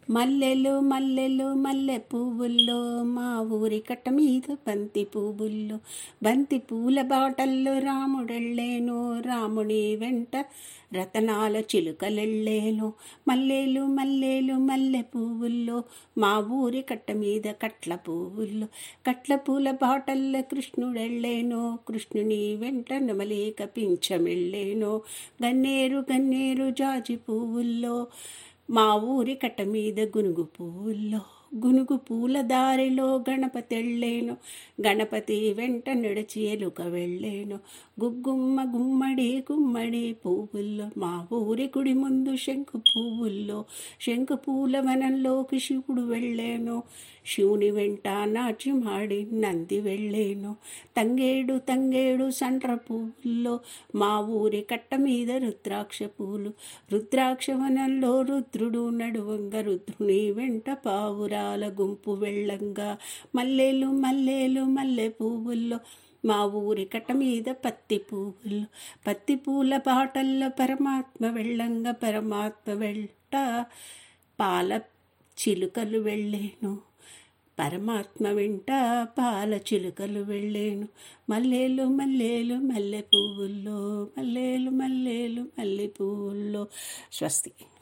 మల్లెలు మల్లెలు మల్లె పువ్వుల్లో మా ఊరి కట్ట మీద బంతి పువ్వుల్లో బంతి పూల బాటల్లో రాముడెళ్ళేను రాముని వెంట రతనాల చిలుకలెళ్ళేను మల్లెలు మల్లెలు మల్లె పువ్వుల్లో మా ఊరి కట్ట మీద కట్ల పువ్వుల్లో కట్ల పూల బాటల్లో కృష్ణుడెళ్ళేను కృష్ణుని వెంట నమలేక పించమెళ్ళేను గన్నేరు గన్నేరు జాజి పువ్వుల్లో మా ఊరి కట్ట మీద గునుగు పువ్వుల్లో గునుగు పూల దారిలో గణపతి వెళ్ళేను గణపతి వెంట నడిచి ఎలుక వెళ్ళేను గుగ్గుమ్మ గుమ్మడి గుమ్మడి పువ్వుల్లో మా ఊరి గుడి ముందు శంకు పువ్వుల్లో శంకు పూల వనంలోకి శివుడు వెళ్ళేను శివుని వెంట నాట్యమాడి నంది వెళ్ళేను తంగేడు తంగేడు సండ్ర పువ్వుల్లో మా ఊరి కట్ట మీద రుద్రాక్ష పూలు రుద్రాక్ష వనంలో రుద్రుడు నడువంగ రుద్రుని వెంట పావురాల గుంపు వెళ్ళంగా మల్లెలు మల్లెలు మల్లె పువ్వుల్లో మా ఊరి కట్ట మీద పత్తి పువ్వులు పత్తి పూల బాటల్లో పరమాత్మ వెళ్ళంగా పరమాత్మ వెళ్ళట పాల చిలుకలు వెళ్ళేను పరమాత్మ వెంట పాల చిలుకలు వెళ్ళేను మల్లేలు మల్లేలు మల్లె పువ్వుల్లో మల్లేలు మల్లేలు మల్లె పువ్వుల్లో స్వస్తి